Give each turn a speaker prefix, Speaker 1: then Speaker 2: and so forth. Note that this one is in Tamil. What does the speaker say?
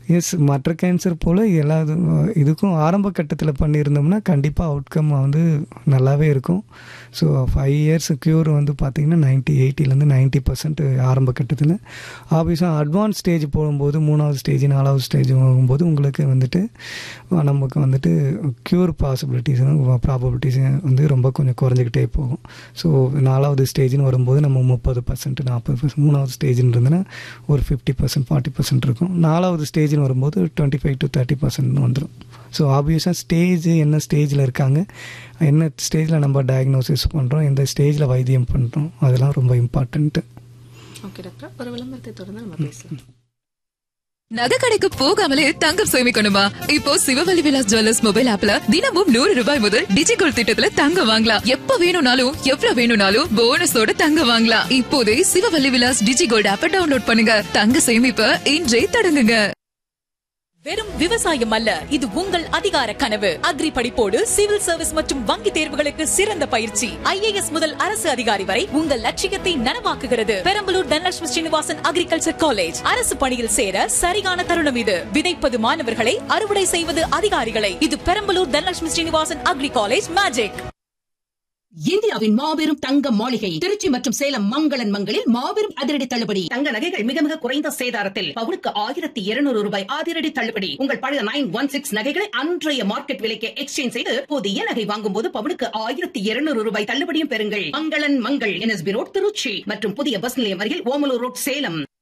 Speaker 1: எஸ் மற்ற கேன்சர் போல் எல்லா இது- இதுக்கும் ஆரம்ப கட்டத்தில் பண்ணியிருந்தோம்னா கண்டிப்பாக அவுட்கம் வந்து நல்லாவே இருக்கும் ஸோ ஃபைவ் இயர்ஸ் க்யூர் வந்து பார்த்திங்கன்னா நைன்ட்டி எயிட்டிலேருந்து நைன்ட்டி பர்சன்ட் ஆரம்ப கட்டத்தில் ஆப்வியஸாக அட்வான்ஸ் ஸ்டேஜ் போகும்போது மூணாவது ஸ்டேஜ் நாலாவது ஸ்டேஜ் போகும்போது உங்களுக்கு வந்துட்டு அஹ், நமக்கு வந்துட்டு க்யூர் பாசிபிலிட்டிஸ் ப்ராபபிலிட்டிஸ் வந்து ரொம்ப கொஞ்சம் குறைஞ்சிக்கிட்டே போகும் ஸோ நாலாவது ஸ்டேஜ்னு வரும்போது நம்ம முப்பது பர்சன்ட் நாற்பது பர்சன்ட் மூணாவது ஸ்டேஜ்னு இருந்ததுன்னா ஒரு ஃபிஃப்டி பர்சன்ட் ஃபார்ட்டி பர்சன்ட் இருக்கும் நாலாவது ஸ்டேஜ்னு வரும்போது twenty five to thirty percent வந்துடும் ஸோ ஆப்வியஸாக ஸ்டேஜ் என்ன ஸ்டேஜில் இருக்காங்க என்ன ஸ்டேஜில் நம்ம டயக்னோசிஸ் பண்ணுறோம் எந்த ஸ்டேஜில் வைத்தியம் பண்ணுறோம் அதெல்லாம் ரொம்ப இம்பார்ட்டண்ட்டு
Speaker 2: ஓகே டாக்டர் ஒரு விளம்பரத்தை தொடர்ந்து நம்ம பேசலாம்
Speaker 3: நகை கடைக்கு போகாமலே தங்கம் சேமிக்கணுமா இப்போ சிவவழி விலாஸ் ஜுவல்லர்ஸ் மொபைல் ஆப்ல தினமும் நூறு ரூபாய் முதல் டிஜிகோல்ட் திட்டத்துல தங்கம் வாங்கலாம் எப்ப வேணும்னாலும் எவ்வளவு வேணும்னாலும் போனஸோட தங்கம் வாங்கலாம் இப்போதே சிவவழி விலாஸ் டிஜிகோல்ட் ஆப்ப டவுன்லோட் பண்ணுங்க தங்க சேமிப்ப இன்றே தொடங்குங்க
Speaker 4: வெறும் விவசாயம் அல்ல இது உங்கள் அதிகார கனவு அக்ரி படிப்போடு சிவில் சர்வீஸ் மற்றும் வங்கி தேர்வுகளுக்கு சிறந்த பயிற்சி ஐஏஎஸ் முதல் அரசு அதிகாரி வரை உங்கள் லட்சியத்தை நனவாக்குகிறது பெரம்பலூர் தனலட்சுமி ஸ்ரீனிவாசன் அக்ரிகல்ச்சர் காலேஜ் அரசு பணியில் சேர சரியான தருணம் இது விதைப்பது மாணவர்களை அறுவடை செய்வது அதிகாரிகளை இது Perambalur Dhanalakshmi Srinivasan agri college magic
Speaker 5: இந்தியாவின் மாபெரும் தங்க மாளிகை திருச்சி மற்றும் சேலம் மங்களன் மங்களில் மாபெரும் அதிரடி தள்ளுபடி தங்க நகைகள் மிக மிக குறைந்த சேதாரத்தில் பவுனுக்கு ஆயிரத்தி இருநூறு ரூபாய் அதிரடி தள்ளுபடி உங்கள் பழைய நைன் ஒன் சிக்ஸ் நகைகளை அன்றைய மார்க்கெட் விலைக்கு எக்ஸ்சேஞ்ச் செய்து புதிய நகை வாங்கும் போது பவுனுக்கு ஆயிரத்தி இருநூறு ரூபாய் தள்ளுபடியும் பெறுங்கள் மங்களன் மங்கள் என்எஸ்பி ரோட் திருச்சி மற்றும் புதிய பஸ் நிலையம் அருகில் ஓமலூர் ரோட் சேலம்